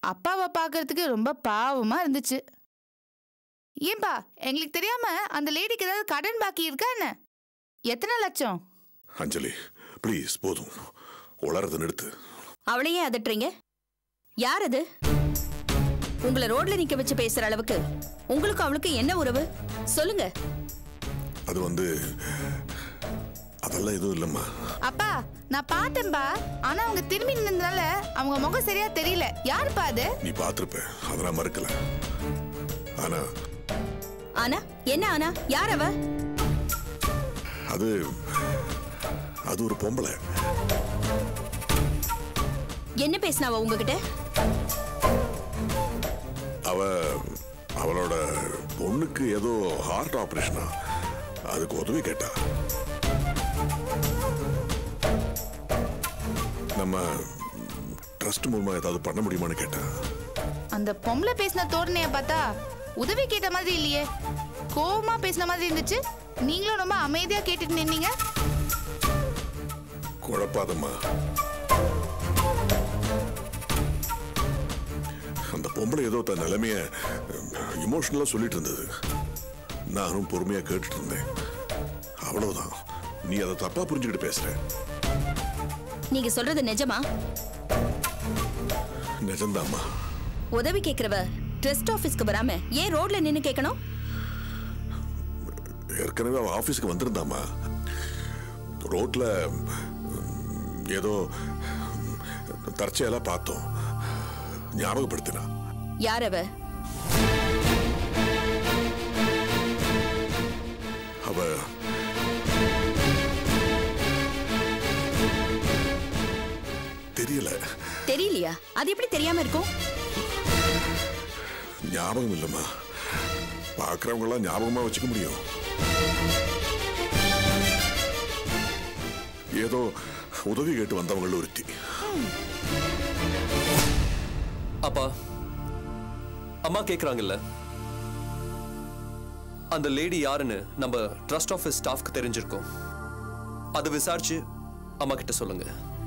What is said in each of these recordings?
அப்பாவை பார்க்கறதுக்கு ரொம்ப பாவமா இருந்துச்சு ஏன்பா எங்களுக்கு தெரியாம அந்த லேடிக்கு ஏதாவது கடன் பாக்கி இருக்கா என்ன எத்தனை லட்சம் அஞ்சலி ப்ளீஸ் போதும் உளறத நிறுத்து அவளையே அதட்டுறீங்க யார் அது உங்களை ரோட்ல நிக்க வச்சு பேசுற அளவுக்கு உங்களுக்கு அவளுக்கு என்ன உறவு சொல்லுங்க அது வந்து அதெல்லாம் எதுவும் இல்லைம்மா அப்பா நான் பார்த்தேன்பா ஆனா அவங்க திரும்பி நின்றதுனால அவங்க முகம் சரியா தெரியல யாருப்பா அது நீ பார்த்துருப்ப அதை நான் மறுக்கல ஆனா ஆனா என்ன ஆனா யார் அவ அது அது ஒரு பொம்பளை என்ன பேசினாவ உங்ககிட்ட அவ அவளோட பொண்ணுக்கு ஏதோ ஹார்ட் ஆபரேஷனா அதுக்கு உதவி கேட்டா நம்ம ட்ரஸ்ட் மூலமா ஏதாவது பண்ண முடியுமான்னு கேட்டா அந்த பொம்பளை பேசின தோரணைய பார்த்தா உதவி கேட்ட மாதிரி இல்லையே கோவமா பேசின மாதிரி இருந்துச்சு நீங்களும் ரொம்ப அமைதியா கேட்டுட்டு நின்னீங்க குழப்பாதம்மா அந்த பொம்பளை ஏதோ தன் நிலைமைய இமோஷனலா சொல்லிட்டு இருந்தது நானும் பொறுமையா கேட்டுட்டு இருந்தேன் அவ்வளவுதான் நீ அதை தப்பா புரிஞ்சுக்கிட்டு பேசுற நீங்க சொல்றது நிஜமா நிஜம்தாம்மா உதவி கேக்குறவ ட்ரஸ்ட் ஆபீஸ்க்கு வராம ஏன் ரோட்ல நின்னு கேட்கணும் ஏற்கனவே அவ ஆபீஸ்க்கு வந்திருந்தாம்மா ரோட்ல ம், ஏதோ தற்செயலா பார்த்தோம் ஞாபகப்படுத்தினா யார் அவ அவ தெரியல தெரியலையா அது எப்படி தெரியாம இருக்கும் ஞாபகம் இல்லைம்மா பார்க்கறவங்க எல்லாம் ஞாபகமா வச்சுக்க முடியும் ஏதோ உதவி கேட்டு வந்தவங்கள ஒருத்தி அப்பா அம்மா கேக்குறாங்கல்ல அந்த லேடி யாருன்னு நம்ம ட்ரஸ்ட் ஆஃபீஸ் ஸ்டாஃப்க்கு தெரிஞ்சிருக்கோம் அதை விசாரிச்சு அம்மா கிட்ட சொல்லுங்க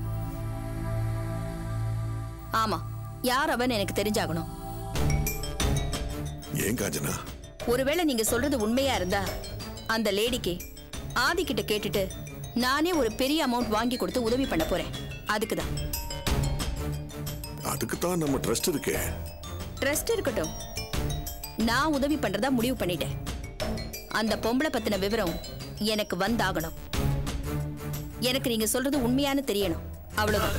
ஆமா யார் அவன்னு எனக்கு தெரிஞ்சாகணும் ஏன் காஞ்சனா ஒருவேளை நீங்க சொல்றது உண்மையா இருந்தா அந்த லேடிக்கு ஆதி கிட்ட கேட்டுட்டு நானே ஒரு பெரிய அமௌண்ட் வாங்கி கொடுத்து உதவி பண்ண போறேன் அதுக்கு தான் அதுக்கு தான் நம்ம ட்ரஸ்ட் இருக்கே ட்ரஸ்ட் இருக்கட்டும் நான் உதவி பண்றதா முடிவு பண்ணிட்டேன் அந்த பொம்பளை பத்தின விவரம் எனக்கு வந்தாகணும் எனக்கு நீங்க சொல்றது உண்மையான்னு தெரியணும் அவ்வளவுதான்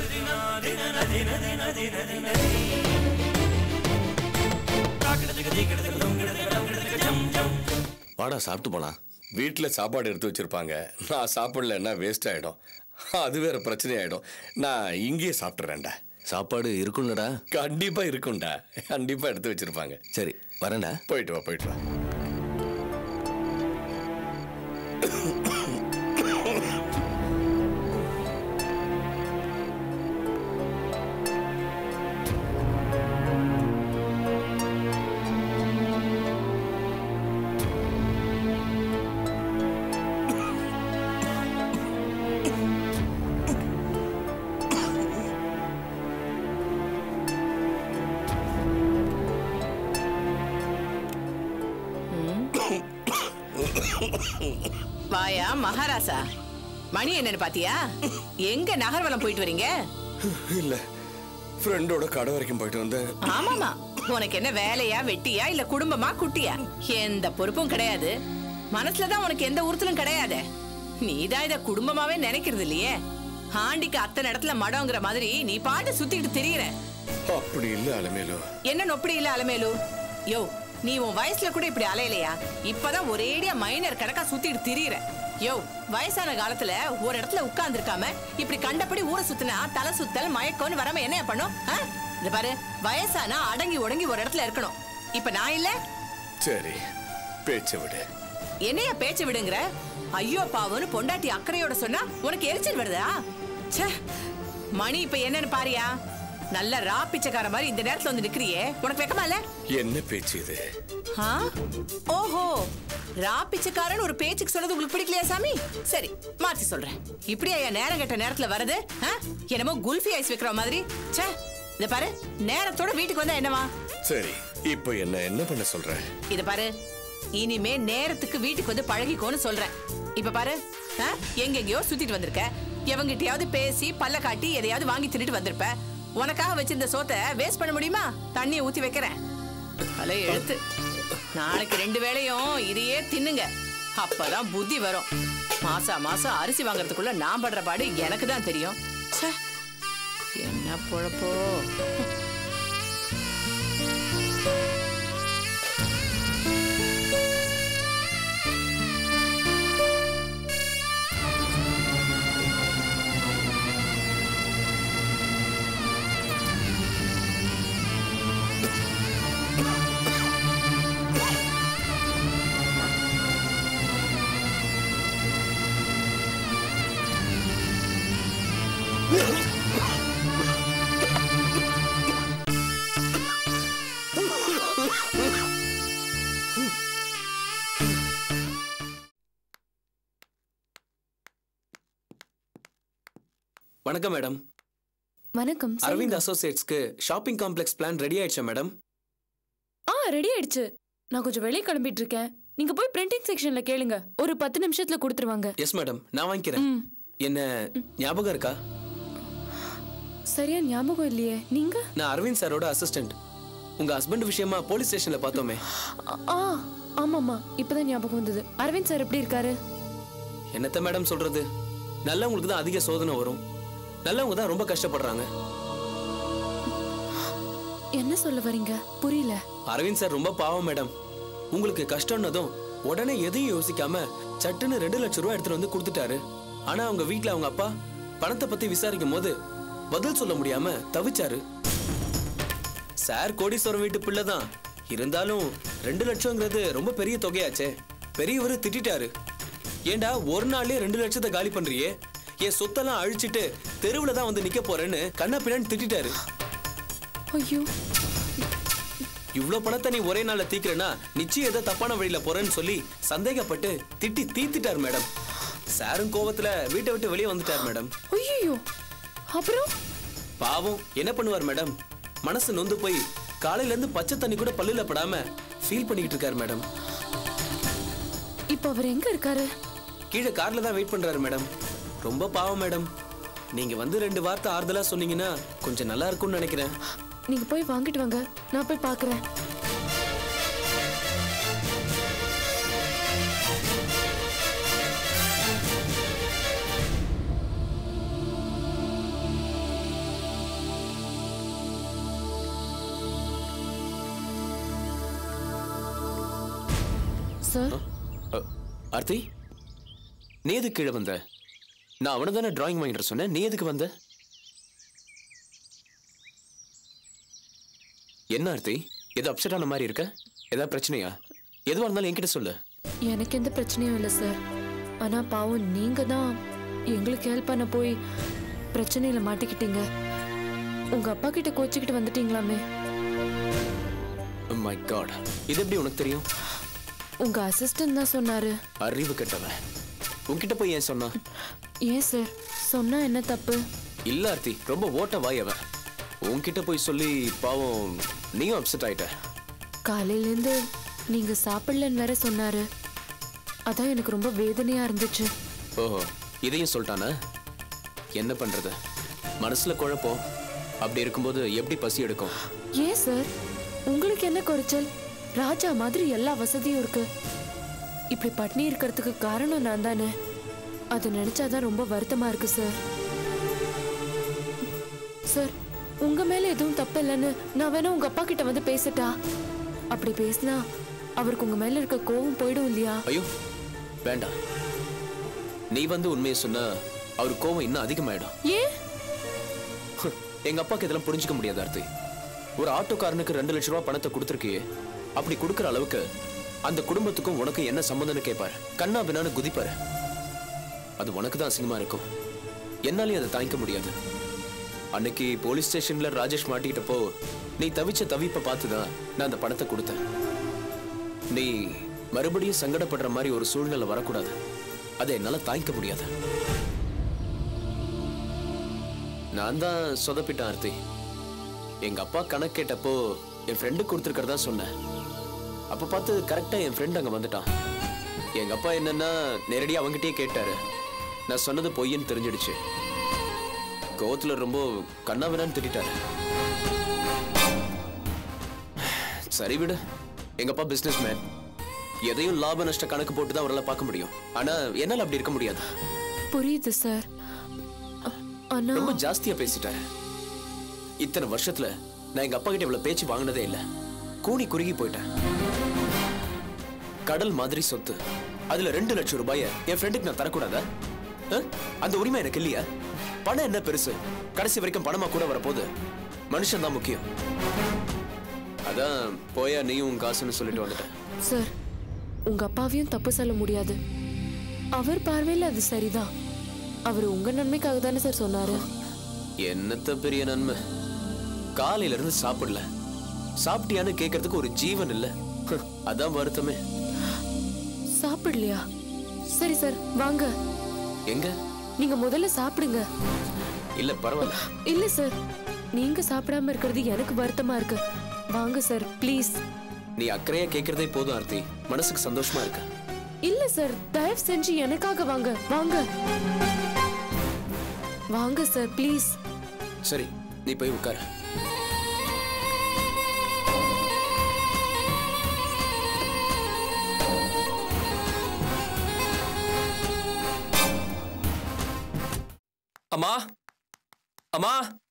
வாடா சாப்பிட்டு போலாம் வீட்டில் சாப்பாடு எடுத்து வச்சிருப்பாங்க நான் சாப்பிடலன்னா வேஸ்ட் ஆயிடும் அது வேற பிரச்சனை ஆயிடும் நான் இங்கேயே சாப்பிட்றேன்டா சாப்பாடு இருக்கும்லடா கண்டிப்பா இருக்கும்டா கண்டிப்பா எடுத்து வச்சிருப்பாங்க சரி வரேன்டா போயிட்டு வா போயிட்டு வா வாயா மகாராசா மணி என்னன்னு பாத்தியா எங்க நகர்வலம் போயிட்டு வரீங்க இல்ல ஃப்ரெண்டோட கடை வரைக்கும் போயிட்டு வந்தேன் ஆமாமா உனக்கு என்ன வேலையா வெட்டியா இல்ல குடும்பமா குட்டியா எந்த பொறுப்பும் கிடையாது மனசுலதான் உனக்கு எந்த உறுத்தலும் கிடையாது நீதான் இத குடும்பமாவே நினைக்கிறது இல்லையே ஆண்டிக்கு அத்தனை இடத்துல மடங்கிற மாதிரி நீ பாட்டு சுத்திக்கிட்டு திரியிற அப்படி இல்ல அலமேலு என்ன நொப்படி இல்ல அலமேலு யோ நீ உன் வயசுல கூட இப்படி அலையலையா இப்பதான் ஒரேடியா மைனர் கணக்கா சுத்திட்டு திரியிற யோ வயசான காலத்துல ஒரு இடத்துல உட்கார்ந்து இருக்காம இப்படி கண்டபடி ஊரை சுத்தினா தலை சுத்தல் மயக்கம்னு வராம என்னைய பண்ணும் ஆ? இந்த பாரு வயசானா அடங்கி ஒடங்கி ஒரு இடத்துல இருக்கணும் இப்ப நான் இல்ல சரி பேச்சை விடு என்னைய பேச்ச விடுங்கிற ஐயோ பாவம்னு பொண்டாட்டி அக்கறையோட சொன்னா உனக்கு எரிச்சல் வருதா ச்சே மணி இப்ப என்னன்னு பாரியா நல்ல ரா பிச்சைக்கார மாதிரி இந்த நேரத்துல வந்து நிக்கிறியே உனக்கு வெக்கமா இல்ல என்ன பேச்சு இது ஆ? ஓஹோ ரா பிச்சைக்காரன் ஒரு பேச்சுக்கு சொல்றது உங்களுக்கு பிடிக்கலையா சாமி சரி மாத்தி சொல்றேன் இப்படியா என் நேரம் கெட்ட நேரத்துல வருது ஆ? என்னமோ குல்ஃபி ஐஸ் வைக்கிற மாதிரி ச்சே இத பாரு நேரத்தோட வீட்டுக்கு வந்தா என்னவா சரி இப்போ என்ன என்ன பண்ண சொல்ற இத பாரு இனிமே நேரத்துக்கு வீட்டுக்கு வந்து பழகிக்கோன்னு சொல்றேன் இப்ப பாரு ஆ, எங்கெங்கேயோ சுத்திட்டு வந்திருக்க எவங்கிட்டயாவது பேசி பல்ல காட்டி எதையாவது வாங்கி தின்னுட்டு வந்திருப்ப உனக்காக வச்சிருந்த சோத்தை வேஸ்ட் பண்ண முடியுமா தண்ணியை ஊத்தி வைக்கிறேன் அலை எழுத்து நாளைக்கு ரெண்டு வேளையும் இதையே தின்னுங்க அப்பதான் புத்தி வரும் மாசா மாசம் அரிசி வாங்குறதுக்குள்ள நான் படுற பாடு எனக்கு தான் தெரியும் ச்சே, என்ன பொழப்போ வணக்கம் மேடம் வணக்கம் சொல்லுங்க. அரவிந்த் அசோசியேட்ஸ்க்கு ஷாப்பிங் காம்ப்ளெக்ஸ் பிளான் ரெடி ஆயிடுச்சா மேடம் ஆ ரெடி ஆயிடுச்சு நான் கொஞ்சம் வெளியே கிளம்பிட்டு இருக்கேன் நீங்க போய் பிரிண்டிங் செக்ஷன்ல கேளுங்க ஒரு பத்து நிமிஷத்துல கொடுத்துருவாங்க எஸ் மேடம் நான் வாங்கிக்கிறேன் ம். என்ன ஞாபகம் இருக்கா சரியா ஞாபகம் இல்லையே நீங்க நான் அரவிந்த் சாரோட அசிஸ்டன்ட் உங்க ஹஸ்பண்ட் விஷயமா போலீஸ் ஸ்டேஷன்ல பார்த்தோமே ஆ, ஆ ஆமாமா இப்பதான் ஞாபகம் வந்தது அரவிந்த் சார் எப்படி இருக்காரு என்னத்த மேடம் சொல்றது நல்லவங்களுக்கு தான் அதிக சோதனை வரும் நல்லவங்க தான் ரொம்ப கஷ்டப்படுறாங்க என்ன சொல்ல வரீங்க புரியல அரவிந்த் சார் ரொம்ப பாவம் மேடம் உங்களுக்கு கஷ்டம்னதும் உடனே எதையும் யோசிக்காம சட்டுன்னு ரெண்டு லட்சம் ரூபாய் எடுத்துட்டு வந்து கொடுத்துட்டாரு ஆனா அவங்க வீட்ல அவங்க அப்பா பணத்தை பத்தி விசாரிக்கும் போது பதில் சொல்ல முடியாம தவிச்சாரு சார் கோடீஸ்வரன் வீட்டு பிள்ளை தான் இருந்தாலும் ரெண்டு லட்சம்ங்கிறது ரொம்ப பெரிய தொகையாச்சே பெரியவர் திட்டிட்டாரு ஏண்டா ஒரு நாள்லயே ரெண்டு லட்சத்தை காலி பண்றியே என் சொத்தெல்லாம் அழிச்சிட்டு தெருவுல தான் வந்து நிக்க போறேன்னு கண்ணா பின்னான்னு திட்டிட்டாரு ஐயோ இவ்ளோ பணத்தை நீ ஒரே நாள்ல தீக்கிறேன்னா நிச்சயம் ஏதோ தப்பான வழியில போறேன்னு சொல்லி சந்தேகப்பட்டு திட்டி தீத்திட்டார் மேடம் சாரும் கோவத்துல வீட்டை விட்டு வெளியே வந்துட்டார் மேடம் ஐயோ அப்புறம் பாவம் என்ன பண்ணுவார் மேடம் மனசு நொந்து போய் காலையில இருந்து பச்சை தண்ணி கூட பல்லுல படாம ஃபீல் பண்ணிக்கிட்டு இருக்காரு மேடம் இப்ப அவர் எங்க இருக்காரு கீழே கார்ல தான் வெயிட் பண்றாரு மேடம் ரொம்ப பாவம் மேடம் நீங்க வந்து ரெண்டு வார்த்தை ஆறுதலா சொன்னீங்கன்னா கொஞ்சம் நல்லா இருக்கும்னு நினைக்கிறேன் நீங்க போய் வாங்கிட்டு வாங்க நான் போய் பாக்குறேன் சார் அ, ஆர்த்தி நீ எதுக்கு கீழே வந்த நான் அவனை தானே டிராயிங் வாங்கிட்டு சொன்னேன் நீ எதுக்கு வந்த என்ன ஆர்த்தி ஏதோ அப்செட் ஆன மாதிரி இருக்க ஏதாவது பிரச்சனையா எதுவாக இருந்தாலும் என்கிட்ட சொல்லு எனக்கு எந்த பிரச்சனையும் இல்லை சார் ஆனா பாவம் நீங்க தான் எங்களுக்கு ஹெல்ப் பண்ண போய் பிரச்சனையில மாட்டிக்கிட்டீங்க உங்க அப்பா கிட்ட கோச்சிக்கிட்டு வந்துட்டீங்களாமே மை காட் இது எப்படி உனக்கு தெரியும் உங்க அசிஸ்டன்ட் தான் சொன்னாரு அறிவு கெட்டவன் உன்கிட்ட போய் ஏன் சொன்னா ஏன் சார் சொன்னா என்ன தப்பு இல்ல ஆர்த்தி ரொம்ப ஓட்ட வாய் அவன் உன்கிட்ட போய் சொல்லி பாவம் நீயும் அப்செட் ஆயிட்ட காலையிலேருந்து நீங்க சாப்பிடலன்னு வேற சொன்னாரு அதான் எனக்கு ரொம்ப வேதனையா இருந்துச்சு ஓஹோ இதையும் சொல்லிட்டானா என்ன பண்றது மனசுல குழப்பம் அப்படி இருக்கும்போது எப்படி பசி எடுக்கும் ஏன் சார் உங்களுக்கு என்ன குறைச்சல் ராஜா மாதிரி எல்லா வசதியும் இருக்கு இப்படி பட்னி இருக்கிறதுக்கு காரணம் நான் தானே அதை நினைச்சாதான் ரொம்ப வருத்தமா இருக்கு சார் சார் உங்க மேல எதுவும் தப்பு இல்லைன்னு நான் வேணா உங்க அப்பா கிட்ட வந்து பேசட்டா அப்படி பேசினா அவருக்கு உங்க மேல இருக்க கோவம் போயிடும் இல்லையா ஐயோ வேண்டாம் நீ வந்து உண்மையை சொன்னா அவர் கோவம் இன்னும் அதிகமாயிடும் ஏன் எங்க அப்பாக்கு இதெல்லாம் புரிஞ்சுக்க முடியாது ஆர்த்தி ஒரு ஆட்டோக்காரனுக்கு ரெண்டு லட்ச ரூபா பணத்தை கொடுத்துருக்கியே அப்படி கொடுக்குற அளவுக்கு அந்த குடும்பத்துக்கும் உனக்கு என்ன சம்பந்தம்னு கேட்பாரு கண்ணா பின்னான்னு குதிப்பாரு அது உனக்கு தான் அசிங்கமா இருக்கும் என்னாலையும் அதை தாங்கிக்க முடியாது அன்னைக்கு போலீஸ் ஸ்டேஷன்ல ராஜேஷ் மாட்டிக்கிட்டப்போ நீ தவிச்ச தவிப்பை பார்த்து தான் நான் அந்த பணத்தை கொடுத்தேன் நீ மறுபடியும் சங்கடப்படுற மாதிரி ஒரு சூழ்நிலை வரக்கூடாது அதை என்னால தாங்கிக்க முடியாது நான் தான் சொதப்பிட்டேன் ஆர்த்தி எங்க அப்பா கணக்கு கேட்டப்போ என் ஃப்ரெண்டு கொடுத்துருக்கறதா சொன்னேன் அப்ப பார்த்து கரெக்டா என் ஃப்ரெண்ட் அங்க வந்துட்டான் எங்க அப்பா என்னன்னா நேரடியா அவங்கிட்டயே கேட்டாரு நான் சொன்னது பொய்ன்னு தெரிஞ்சிடுச்சு கோவத்துல ரொம்ப கண்ணாவினான்னு திட்டாரு சரி விடு எங்க அப்பா பிசினஸ் மேன் எதையும் லாப நஷ்ட கணக்கு போட்டு தான் அவரால் பார்க்க முடியும் ஆனா என்னால அப்படி இருக்க முடியாது புரியுது சார் அ- ஆனா ரொம்ப ஜாஸ்தியா பேசிட்டாரு இத்தனை வருஷத்துல நான் எங்க அப்பா கிட்ட இவ்வளவு பேச்சு வாங்கினதே இல்ல கூனி குறுகி போயிட்டேன் கடல் மாதிரி சொத்து அதுல ரெண்டு லட்சம் ரூபாய என் ஃப்ரெண்டுக்கு நான் தரக்கூடாதா அ? அந்த உரிமை எனக்கு இல்லையா பணம் என்ன பெருசு கடைசி வரைக்கும் பணமா கூட வரப்போகுது மனுஷன் தான் முக்கியம் அதான் போயா நீயும் உன் காசுன்னு சொல்லிட்டு வந்துட்டேன் சார் உங்க அப்பாவையும் தப்பு சொல்ல முடியாது அவர் பார்வையில் அது சரிதான் அவர் உங்க நன்மைக்காக தானே சார் சொன்னாரு என்னத்த பெரிய நன்மை காலையில இருந்து சாப்பிடல சாப்பிட்டியான்னு கேட்கறதுக்கு ஒரு ஜீவன் இல்ல அதான் வருத்தமே சாப்பிடலையா சரி சார் வாங்க எங்க நீங்க முதல்ல சாப்பிடுங்க இல்ல பரவாயில்ல இல்ல சார் நீங்க சாப்பிடாம இருக்கிறது எனக்கு வருத்தமா இருக்கு வாங்க சார் ப்ளீஸ் நீ அக்கறையா கேட்கறதே போதும் ஆர்த்தி மனசுக்கு சந்தோஷமா இருக்கு இல்ல சார் தயவு செஞ்சு எனக்காக வாங்க வாங்க வாங்க சார் ப்ளீஸ் சரி நீ போய் உட்காரு அம்மா அம்மா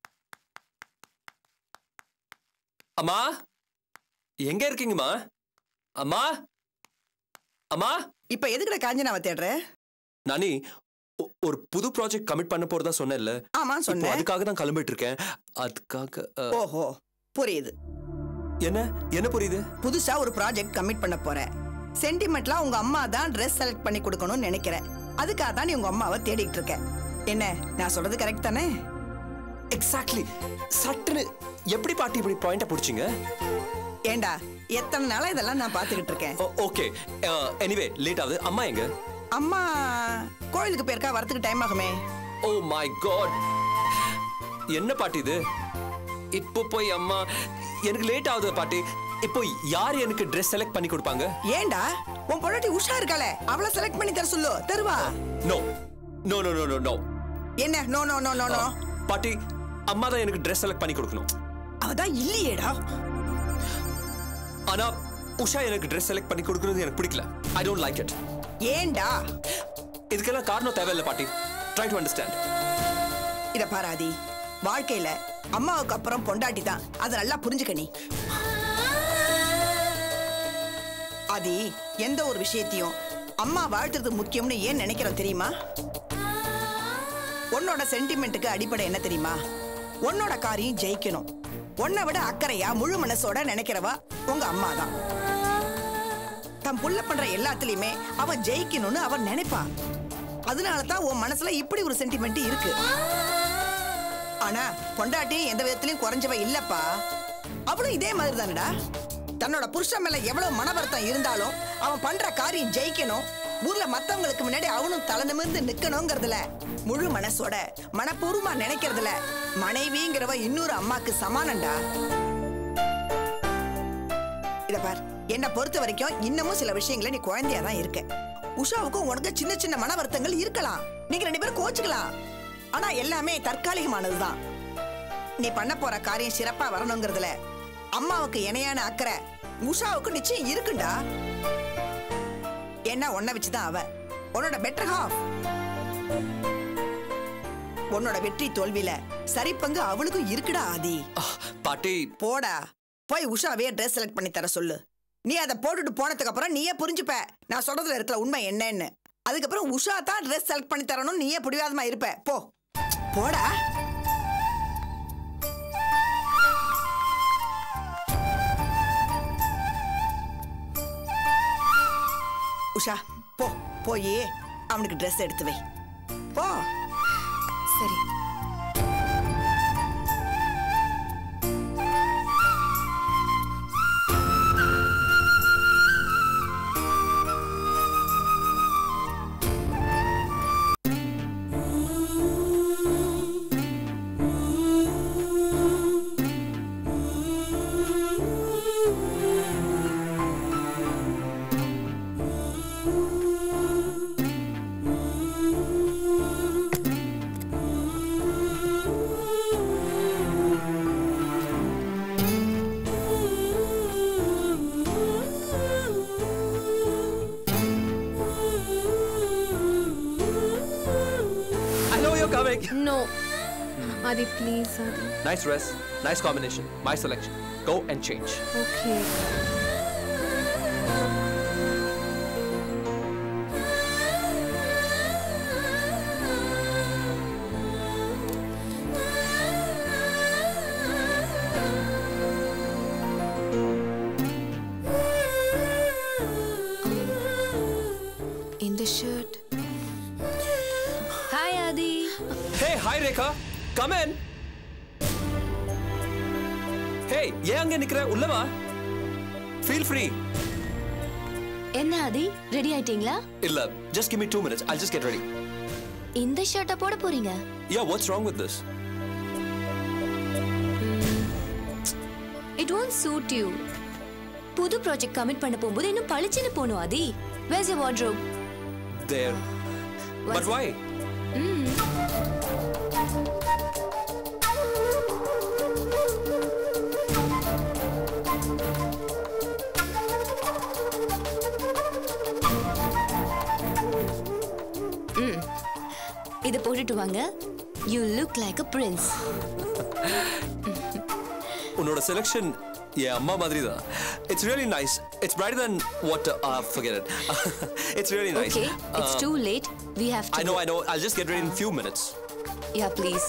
அம்மா எங்க இருக்கீங்கம்மா அம்மா அம்மா இப்ப எதுக்குடா காஞ்சனாவை தேடுற நானி ஒ- ஒரு புது ப்ராஜெக்ட் கமிட் பண்ண போறதா சொன்னேன்ல ஆமா இப்போ சொன்னேன் அதுக்காக தான் கிளம்பிட்டு இருக்கேன் அதுக்காக அ, ஓஹோ புரியுது என்ன என்ன புரியுது புதுசா ஒரு ப்ராஜெக்ட் கமிட் பண்ண போறேன் சென்டிமெண்ட்லாம் உங்க அம்மா தான் ட்ரெஸ் செலக்ட் பண்ணி கொடுக்கணும்னு நினைக்கிறேன் அதுக்காக தான் நீ உங்க அம்மாவை தேடிட்டு இருக்க என்ன நான் சொல்றது கரெக்ட் தானே எக்ஸாக்ட்லி சட்டுன்னு எப்படி பாட்டி இப்படி பாயிண்ட பிடிச்சிங்க ஏண்டா எத்தனை நாளா இதெல்லாம் நான் பாத்துக்கிட்டு இருக்கேன் ஓகே எனிவே லேட் ஆகுது அம்மா எங்க அம்மா கோயிலுக்கு போயிருக்கா வரதுக்கு டைம் ஆகுமே ஓ மை காட் என்ன பாட்டி இது இப்போ போய் அம்மா எனக்கு லேட் ஆகுது பாட்டி இப்போ யார் எனக்கு ட்ரெஸ் செலக்ட் பண்ணி கொடுப்பாங்க ஏண்டா உன் பொண்டாட்டி உஷா இருக்காளே அவளை செலக்ட் பண்ணி தர சொல்லு தருவா no no no no no no என்ன no no no no no பாட்டி அம்மா தான் எனக்கு ட்ரெஸ் செலக்ட் பண்ணி கொடுக்கணும் அவதான் இல்லையேடா ஆனா உஷா எனக்கு ட்ரெஸ் செலக்ட் பண்ணி கொடுக்கறது எனக்கு பிடிக்கல ஐ டோன்ட் லைக் இட் ஏண்டா இதுக்கெல்லாம் காரணம் தேவையில்லை பாட்டி ட்ரை டு அண்டர்ஸ்டாண்ட் இத பாராதி வாழ்க்கையில அம்மாவுக்கு அப்புறம் பொண்டாட்டி தான் அதை நல்லா புரிஞ்சுக்க நீ ஆதி எந்த ஒரு விஷயத்தையும் அம்மா வாழ்த்துறது முக்கியம்னு ஏன் நினைக்கிறோம் தெரியுமா உன்னோட சென்டிமெண்ட்டுக்கு அடிப்படை என்ன தெரியுமா உன்னோட காரியம் ஜெயிக்கணும் உன்னை விட அக்கறையா முழு மனசோட நினைக்கிறவா உங்க அம்மா தான் தன் புள்ள பண்ற எல்லாத்துலயுமே அவன் ஜெயிக்கணும்னு அவன் நினைப்பா அதனால தான் உன் மனசுல இப்படி ஒரு சென்டிமெண்ட் இருக்கு ஆனா பொண்டாட்டி எந்த விதத்திலயும் குறைஞ்சவ இல்லப்பா அவளும் இதே மாதிரி தானடா தன்னோட புருஷன் மேல எவ்வளவு மன வருத்தம் இருந்தாலும் அவன் பண்ற காரியம் ஜெயிக்கணும் ஊர்ல மத்தவங்களுக்கு முன்னாடி அவனும் தலை நிமிர்ந்து நிக்கணுங்கிறதுல முழு மனசோட மனப்பூர்வமா நினைக்கிறதுல மனைவிங்கிறவ இன்னொரு அம்மாக்கு சமானம்டா இத பார் என்ன பொறுத்த வரைக்கும் இன்னமும் சில விஷயங்கள நீ குழந்தையா தான் இருக்க உஷாவுக்கும் உனக்கு சின்ன சின்ன மன வருத்தங்கள் இருக்கலாம் நீங்க ரெண்டு பேரும் கோச்சுக்கலாம் ஆனா எல்லாமே தற்காலிகமானதுதான் நீ பண்ண போற காரியம் சிறப்பா வரணுங்கிறதுல அம்மாவுக்கு இணையான அக்கறை உஷாவுக்கு நிச்சயம் இருக்குண்டா என்ன உன்னை வச்சுதான் அவ உன்னோட பெட்டர் ஹாஃப் உன்னோட வெற்றி தோல்வியில சரி பங்கு அவளுக்கும் இருக்குடா ஆதி பாட்டி போடா போய் உஷாவே ட்ரெஸ் செலக்ட் பண்ணி தர சொல்லு நீ அதை போட்டுட்டு போனதுக்கு அப்புறம் நீயே புரிஞ்சுப்ப நான் சொல்றதுல இருக்கிற உண்மை என்னன்னு அதுக்கப்புறம் உஷா தான் ட்ரெஸ் செலக்ட் பண்ணி தரணும் நீயே பிடிவாதமா இருப்ப போ போடா உஷா போ போய் அவனுக்கு ட்ரெஸ் எடுத்து வை போ சரி like no Aadhi please Aadhi nice dress, nice combination, my selection. Go and change. Okay இந்த shirt hi Aadhi Hey, hi Rekha. Come in. Hey, ஏன் அங்க நிக்கிற உள்ள வா ஃபீல் ஃப்ரீ என்ன ஆதி ரெடி ஆயிட்டீங்களா இல்ல just give me two minutes i'll just get ready இந்த ஷர்ட்டை போட போறீங்க yeah what's wrong with this it won't suit you புது ப்ராஜெக்ட் கமிட் பண்ண போகும்போது இன்னும் பளிச்சுன்னு போகணும் Aadhi where's you wardrobe there but why இதை போட்டுட்டு வாங்க you look like a prince உன்னோட செலெக்ஷன் என் அம்மா மாதிரி தான் it's really nice it's brighter than what uh, forget it it's really nice okay it's too late we have I to know I know I'll just get ready in few minutes yeah please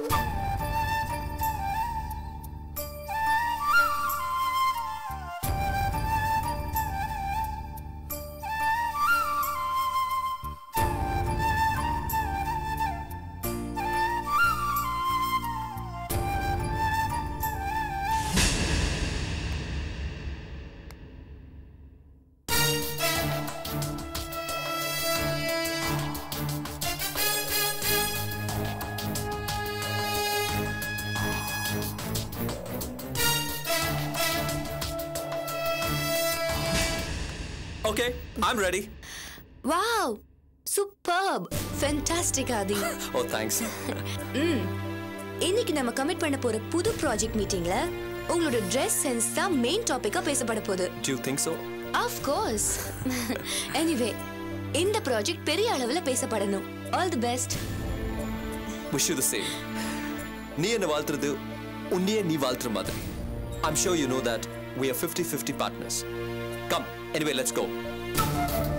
okay I'm ready wow superb fantastic Aadhi oh thanks இன்னைக்கு நம்ம commit பண்ண போற புது project மீட்டிங்ல உங்களோட dress sense தான் main டாபிக்கா பேசப்பட போகுது do you think so of course anyway இந்த ப்ராஜெக்ட் பெரிய அளவுல பேசப்படணும் all the best wish you the same நீ என்ன வாழ்த்துறது உன்னையே நீ வாழ்த்துற மாதிரி I'm sure you know that we are 50-50 partners come anyway let's go